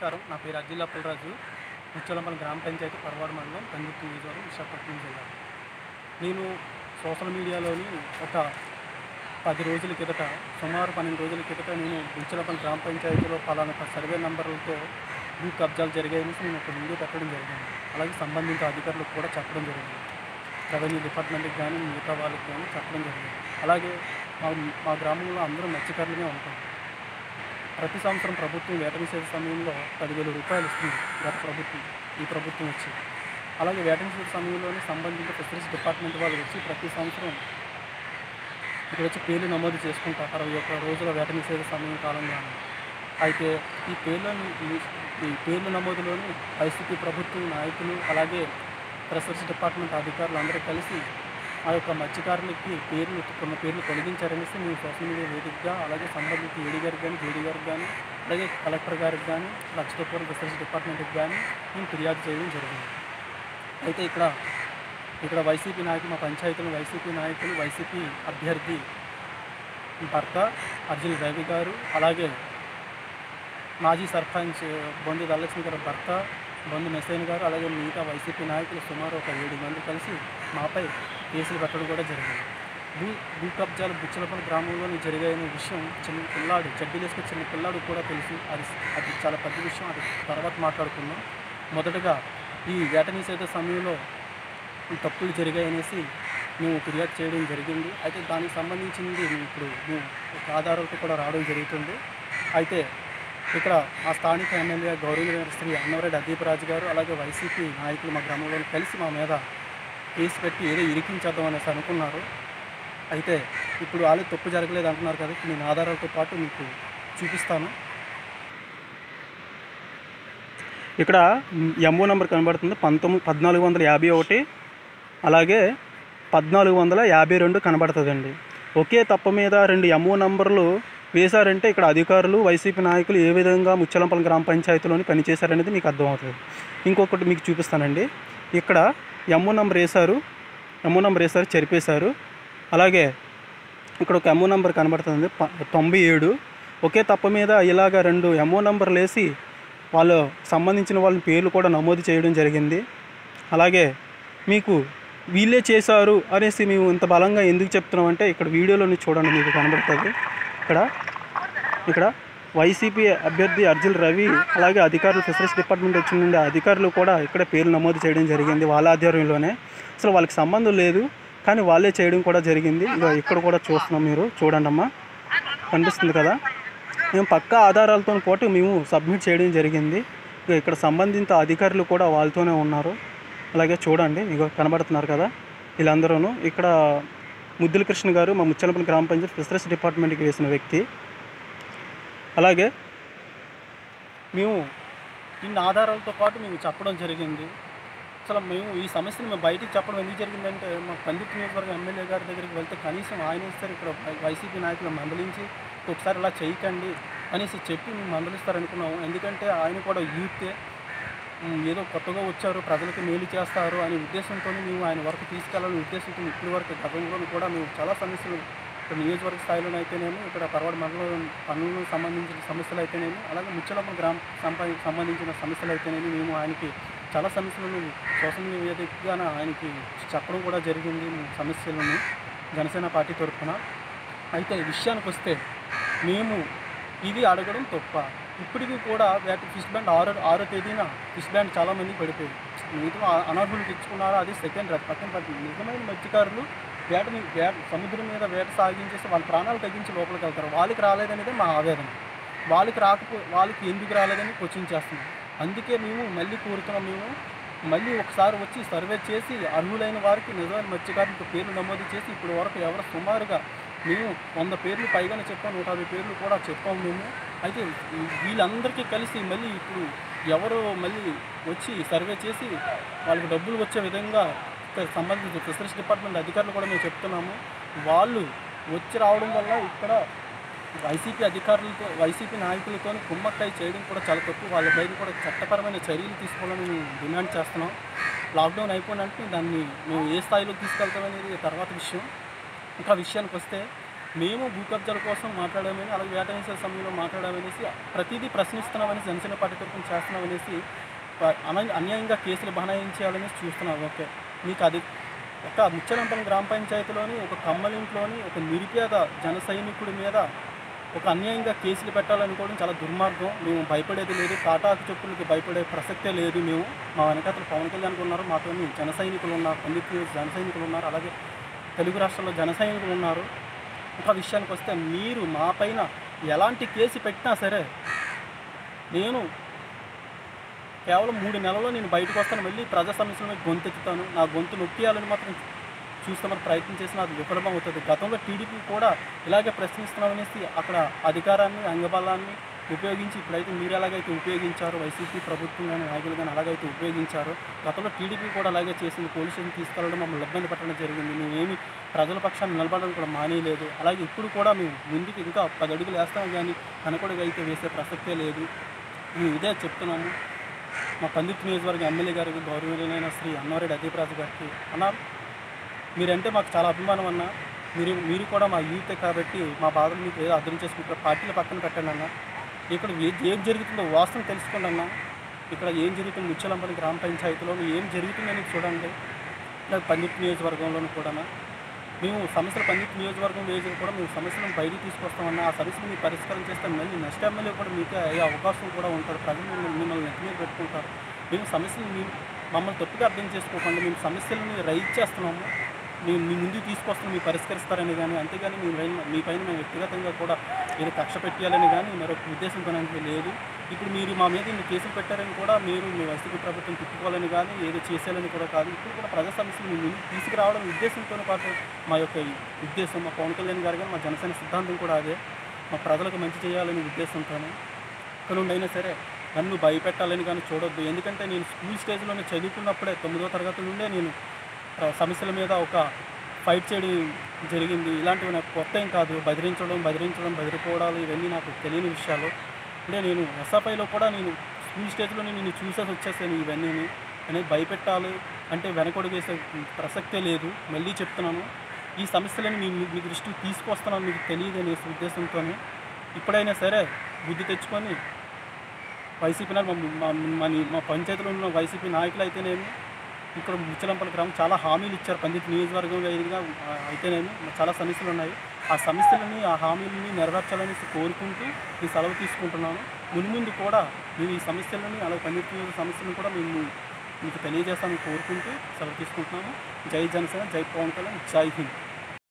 నమస్కారం నా పేరు అజిల్ అప్పలరాజు ముచ్చలపల్లి గ్రామ పంచాయతీ పరవాడ మండలం కందుర్తి నియోజకవర్గం విశాఖపట్నం జిల్లా నేను సోషల్ మీడియాలోని ఒక పది రోజుల కిందట సుమారు పన్నెండు రోజుల కిందట నేను ముచ్చలపల్లి గ్రామ పంచాయతీలో పలానా ఒక సర్వే నంబర్లతో భూ కబ్జాలు జరిగాయని నేను ఒక వీడియో పెట్టడం జరిగింది అలాగే సంబంధిత అధికారులకు కూడా చెప్పడం జరిగింది రెవెన్యూ డిపార్ట్మెంట్కి కానీ మిగతా వాళ్ళకి కానీ చెప్పడం జరిగింది అలాగే మా మా గ్రామంలో అందరూ మత్స్యకారులుగా ఉంటాం ప్రతి సంవత్సరం ప్రభుత్వం వేట నిషేధ సమయంలో పదివేల రూపాయలు ఇస్తుంది గత ప్రభుత్వం ఈ ప్రభుత్వం వచ్చి అలాగే వేట నిషేధ సమయంలోనే సంబంధిత ఫిషరీస్ డిపార్ట్మెంట్ వాళ్ళు వచ్చి ప్రతి సంవత్సరం ఇక్కడ వచ్చి పేర్లు నమోదు చేసుకుంటారు అరవై ఒక్క రోజుల వేట నిషేధ సమయం కాలంలో అయితే ఈ పేర్లను ఈ- ఈ పేర్ల నమోదులోని వైసీపీ ప్రభుత్వం నాయకులు అలాగే ఫిషరీస్ డిపార్ట్మెంట్ అధికారులు అందరూ కలిసి ఆ యొక్క మత్స్యకారులకి పేర్లు కొన్ని పేర్లు తొలగించారనేసి మేము సోషల్ మీడియా వేదికగా అలాగే సంబంధిత ఏడీ గారికి కానీ జేడీ గారికి కానీ అలాగే కలెక్టర్ గారికి కానీ లక్షతోపురం ఫిషరీస్ డిపార్ట్మెంట్కి కానీ మేము ఫిర్యాదు చేయడం జరిగింది అయితే ఇక్కడ ఇక్కడ వైసీపీ నాయకులు మా పంచాయతీలో వైసీపీ నాయకులు వైసీపీ అభ్యర్థి భర్త అర్జున్ రవి గారు అలాగే మాజీ సర్పంచ్ బొంది ధనలక్ష్మి గారి భర్త బొంది మెసైన్ గారు అలాగే మిగతా వైసీపీ నాయకులు సుమారు ఒక ఏడు మంది కలిసి మాపై కేసులు పెట్టడం కూడా జరిగింది భూ భూ కబ్జాలు బుచ్చలపల్లి గ్రామంలోని జరిగాయనే విషయం చిన్న పిల్లాడు చెడ్డీలు వేసుకుని చిన్న పిల్లాడు కూడా తెలుసు అది అది చాలా పెద్ద విషయం అది తర్వాత మాట్లాడుకుందాం మొదటగా ఈ వేట నిషేధ సమయంలో ఈ తప్పులు జరిగాయనేసి మేము ఫిర్యాదు చేయడం జరిగింది అయితే దానికి సంబంధించింది మేము ఇప్పుడు మేము ఒక ఆధారాలతో కూడా రావడం జరుగుతుంది అయితే ఇక్కడ ఆ స్థానిక ఎమ్మెల్యే గౌరవ శ్రీ అన్నవరెడ్డి అదీప్ రాజు గారు అలాగే వైసీపీ నాయకులు మా గ్రామంలో కలిసి మా మీద కేసు పెట్టి ఏదో ఇరికించేద్దాం అనేసి అనుకున్నారు అయితే ఇప్పుడు వాళ్ళు తప్పు జరగలేదు అంటున్నారు కదా నేను ఆధారాలతో పాటు మీకు చూపిస్తాను ఇక్కడ ఎంఓ నెంబర్ కనబడుతుంది పంతొమ్మిది పద్నాలుగు వందల యాభై ఒకటి అలాగే పద్నాలుగు వందల యాభై రెండు కనబడుతుందండి ఒకే తప్ప మీద రెండు ఎంఓ నంబర్లు వేశారంటే ఇక్కడ అధికారులు వైసీపీ నాయకులు ఏ విధంగా ముచ్చలంపల్లి గ్రామ పంచాయతీలోని పనిచేశారనేది మీకు అర్థమవుతుంది ఇంకొకటి మీకు చూపిస్తానండి ఇక్కడ ఎంఓ నంబర్ వేశారు ఎంఓ నంబర్ వేశారు చెరిపేశారు అలాగే ఇక్కడ ఒక ఎంఓ నంబర్ కనబడుతుంది ప- తొంభై ఏడు ఒకే తప్ప మీద ఇలాగ రెండు ఎంఓ నంబర్లు వేసి వాళ్ళు సంబంధించిన వాళ్ళ పేర్లు కూడా నమోదు చేయడం జరిగింది అలాగే మీకు వీళ్ళే చేశారు అనేసి మేము ఇంత బలంగా ఎందుకు చెప్తున్నాం అంటే ఇక్కడ వీడియోలోని చూడండి మీకు కనబడుతుంది ఇక్కడ ఇక్కడ వైసీపీ అభ్యర్థి అర్జున్ రవి అలాగే అధికారులు ఫిషరీస్ డిపార్ట్మెంట్ వచ్చిన నుండి అధికారులు కూడా ఇక్కడ పేర్లు నమోదు చేయడం జరిగింది వాళ్ళ ఆధ్వర్యంలోనే అసలు వాళ్ళకి సంబంధం లేదు కానీ వాళ్ళే చేయడం కూడా జరిగింది ఇక ఇక్కడ కూడా చూస్తున్నాం మీరు చూడండి అమ్మా కనిపిస్తుంది కదా మేము పక్కా ఆధారాలతో పాటు మేము సబ్మిట్ చేయడం జరిగింది ఇక ఇక్కడ సంబంధిత అధికారులు కూడా వాళ్ళతోనే ఉన్నారు అలాగే చూడండి ఇక కనబడుతున్నారు కదా వీళ్ళందరూ ఇక్కడ ముద్దుల కృష్ణ గారు మా ముచ్చలపల్లి గ్రామ పంచాయతీ ఫిషరీస్ డిపార్ట్మెంట్కి వేసిన వ్యక్తి అలాగే మేము ఇన్ని ఆధారాలతో పాటు మేము చెప్పడం జరిగింది అసలు మేము ఈ సమస్యను మేము బయటికి చెప్పడం ఎందుకు జరిగిందంటే మా పండిత్ నియోజకవర్గం ఎమ్మెల్యే గారి దగ్గరికి వెళ్తే కనీసం ఆయన ఇస్తారు ఇక్కడ వైసీపీ నాయకులు మందలించి ఒకసారి ఇలా చేయకండి అనేసి చెప్పి మేము మందలిస్తారనుకున్నాము ఎందుకంటే ఆయన కూడా యూతే ఉమ్, ఏదో కొత్తగా వచ్చారు ప్రజలకు మేలు చేస్తారు అనే ఉద్దేశంతో మేము ఆయన వరకు తీసుకెళ్లాలనే ఉద్దేశంతో ఇప్పటి వరకు గతంలో కూడా మేము చాలా సమస్యలు ఇక్కడ నియోజకవర్గ స్థాయిలోనైతేనేమి ఇక్కడ పరవాడ మండలం పనులకు సంబంధించిన సమస్యలు అయితేనేమి అలాగే ముచ్చలమ్మ గ్రామ సంపా సంబంధించిన సమస్యలు అయితేనేమి మేము ఆయనకి చాలా సమస్యలను సోషల్ మీడియా వేదికగా ఆయనకి చెప్పడం కూడా జరిగింది మీ సమస్యలను జనసేన పార్టీ తరఫున అయితే ఈ విషయానికి వస్తే మేము ఇది అడగడం తప్ప ఇప్పటికీ కూడా వేట ఫిష్ బ్యాండ్ ఆరో ఆరో తేదీన ఫిష్ బ్యాండ్ చాలామంది పడిపోయింది మిగతా ఆ- అనర్హులు తెచ్చుకున్నారు అది సెకండ్ రేట్ పక్కన పడుతుంది నిజమైన మత్స్యకారులు వేటని వేట సముద్రం మీద వేట సాగించేసి వాళ్ళ ప్రాణాలు తగ్గించి లోపలికి వెళ్తారు వాళ్ళకి రాలేదనేది మా ఆవేదన వాళ్ళకి రాకపో వాళ్ళకి ఎందుకు రాలేదని క్వశ్చన్ చేస్తున్నాం అందుకే మేము మళ్ళీ కోరుతున్నాం మేము మళ్ళీ ఒకసారి వచ్చి సర్వే చేసి అర్హులైన వారికి నిజమైన మత్స్యకారులకు పేర్లు నమోదు చేసి ఇప్పుడు వరకు ఎవరు సుమారుగా మేము వంద పేర్లు పైగానే చెప్పాం నూట యాభై పేర్లు కూడా చెప్పాం మేము అయితే ఈ- వీళ్ళందరికీ కలిసి మళ్ళీ ఇప్పుడు ఎవరు మళ్ళీ వచ్చి సర్వే చేసి వాళ్ళకి డబ్బులు వచ్చే విధంగా ఇక్కడ సంబంధించిన ఫిషరీస్ డిపార్ట్మెంట్ అధికారులు కూడా మేము చెప్తున్నాము వాళ్ళు వచ్చి రావడం వల్ల ఇక్కడ వైసీపీ అధికారులతో వైసీపీ నాయకులతో కుమ్మక్కై చేయడం కూడా చాలా తప్పు వాళ్ళ పైన కూడా చట్టపరమైన చర్యలు తీసుకోవాలని మేము డిమాండ్ చేస్తున్నాం లాక్డౌన్ అయిపోయినట్టు దాన్ని మేము ఏ స్థాయిలో తీసుకెళ్తామనేది తర్వాత విషయం ఇంకా విషయానికి వస్తే మేము భూ కబ్జాల కోసం మాట్లాడామని అలాగే వేటనిసే సమయంలో మాట్లాడామనేసి ప్రతిదీ ప్రశ్నిస్తున్నామని జనసేన పార్టీ తరఫున చేస్తున్నామనేసి ప- అన- అన్యాయంగా కేసులు బనాయించాలని చూస్తున్నాం ఓకే మీకు అది ఒక ముచ్చలంపల్లి గ్రామ పంచాయతీలోని ఒక కమ్మలింట్లోని ఒక నిరుపేద జన సైనికుడి మీద ఒక అన్యాయంగా కేసులు పెట్టాలనుకోవడం చాలా దుర్మార్గం మేము భయపడేది లేదు టాటాకు చెప్పులకి భయపడే ప్రసక్తే లేదు మేము మా వెనకాతలు పవన్ కళ్యాణ్ ఉన్నారు మాతో జన సైనికులు ఉన్నారు పండిత్ జన సైనికులు ఉన్నారు అలాగే తెలుగు రాష్ట్రాల్లో జన సైనికులు ఉన్నారు ఒక విషయానికి వస్తే మీరు మా పైన ఎలాంటి కేసు పెట్టినా సరే నేను కేవలం మూడు నెలల్లో నేను బయటకు వస్తాను వెళ్ళి ప్రజా సమస్యల మీద గొంతెత్తుతాను నా గొంతు నొక్కియాలని మాత్రం చూస్తామని ప్రయత్నం చేసిన అది విఫలమవుతుంది గతంలో టీడీపీ కూడా ఇలాగే ప్రశ్నిస్తున్నామనేసి అక్కడ అధికారాన్ని అంగబలాన్ని ఉపయోగించి ఇప్పుడైతే మీరు ఎలాగైతే ఉపయోగించారో వైసీపీ ప్రభుత్వం కానీ నాయకులు కానీ అలాగైతే ఉపయోగించారో గతంలో టీడీపీ కూడా అలాగే చేసింది పోలీస్ స్టేషన్ తీసుకెళ్ళడం మమ్మల్ని ఇబ్బంది పెట్టడం జరిగింది మేమేమి ప్రజల పక్షాన్ని నిలబడడం కూడా మానేయలేదు అలాగే ఇప్పుడు కూడా మేము ముందుకు ఇంకా పది అడుగులు వేస్తాం కానీ కనకొడగా అయితే వేసే ప్రసక్తే లేదు మేము ఇదే చెప్తున్నాము మా పండిత్ నియోజకవర్గ ఎమ్మెల్యే గారికి గౌరవనీయులైన శ్రీ అన్నవరెడ్డి అదీపరాజు గారికి అన్న మీరంటే మాకు చాలా అభిమానం అన్న మీరు మీరు కూడా మా యూతే కాబట్టి మా బాధలు మీకు ఏదో అర్థం చేసుకుంటారు పార్టీల పక్కన పెట్టండి అన్న ఇక్కడ ఏ- ఏం జరుగుతుందో వాస్తవం తెలుసుకోండి అన్న ఇక్కడ ఏం జరుగుతుంది ముచ్చలంపల్లి గ్రామ పంచాయతీలో ఏం జరుగుతుందని చూడండి లేదా పండిత్ నియోజకవర్గంలోనూ కూడా మేము సమస్యలు పండిత్ నియోజకవర్గం వేసి కూడా మేము సమస్యలను బయటికి తీసుకొస్తామన్నా ఆ సమస్యలు మీరు పరిష్కారం చేస్తే మళ్ళీ నెక్స్ట్ ఎమ్మెల్యే కూడా మీకే అయ్యే అవకాశం కూడా ఉంటుంది ప్రజలు మిమ్మల్ని మిమ్మల్ని నెత్తి మీద పెట్టుకుంటారు మేము సమస్యలు మీ మమ్మల్ని తప్పుగా అర్థం చేసుకోకుండా మేము సమస్యలను రైజ్ చేస్తున్నాము మేము మీ ముందుకు తీసుకొస్తున్నాం మీరు పరిష్కరిస్తారని కానీ అంతేగాని మీ పైన మీ పైన మేము వ్యక్తిగతంగా కూడా ఏదో కక్ష పెట్టాలని కానీ మరొక ఉద్దేశంతో అనేది లేదు ఇప్పుడు మీరు మా మీద ఇన్ని కేసులు పెట్టారని కూడా మీరు మీ వైసీపీ ప్రభుత్వం తిప్పుకోవాలని కానీ ఏదో చేసేయాలని కూడా కాదు ఇప్పుడు కూడా ప్రజా సమస్యలు మీ ముందుకు తీసుకురావడం ఉద్దేశంతో పాటు మా యొక్క ఈ ఉద్దేశం మా పవన్ కళ్యాణ్ గారు కానీ మా జనసేన సిద్ధాంతం కూడా అదే మా ప్రజలకు మంచి చేయాలనే ఉద్దేశంతోనే ఇక్కడ నుండి అయినా సరే నన్ను భయపెట్టాలని కానీ చూడొద్దు ఎందుకంటే నేను స్కూల్ స్టేజ్లోనే చదువుకున్నప్పుడే తొమ్మిదో తరగతి నుండే నేను ఆ, సమస్యల మీద ఒక ఫైట్ చేయడం జరిగింది ఇలాంటివి నాకు కొత్త ఏం కాదు బెదిరించడం బెదిరించడం బెదిరిపోవడాలు ఇవన్నీ నాకు తెలియని విషయాలు అంటే నేను ఎస్ఎఫ్ఐలో కూడా నేను స్కూల్ స్టేజ్లోనే నేను చూసేసి వచ్చేసాను ఇవన్నీ అనేది భయపెట్టాలి అంటే వెనకడుగు వేసే ప్రసక్తే లేదు మళ్ళీ చెప్తున్నాను ఈ సమస్యలను మీ మీ దృష్టికి తీసుకొస్తున్నాను మీకు తెలియదు అనే ఉద్దేశంతోనే ఇప్పుడైనా సరే బుద్ధి తెచ్చుకొని వైసీపీ నా- మా- మా మా మా పంచాయతీలో ఉన్న వైసీపీ నాయకులు అయితేనేమి ఇక్కడ ముచ్చలంపల్లి గ్రామం చాలా హామీలు ఇచ్చారు పండిత్ నియోజకవర్గం వేదికగా ఆ, అయితేనేమి చాలా సమస్యలు ఉన్నాయి ఆ సమస్యలని ఆ హామీలని నెరవేర్చాలని కోరుకుంటూ ఈ సెలవు తీసుకుంటున్నాను మున్ముందు కూడా మేము ఈ సమస్యలని అలాగే పండిత్ నియోజక సమస్యలను కూడా మేము మీకు తెలియజేస్తామని కోరుకుంటూ సెలవు తీసుకుంటున్నాము జై జనసేన జై పవన్ కళ్యాణ్ జై హింద్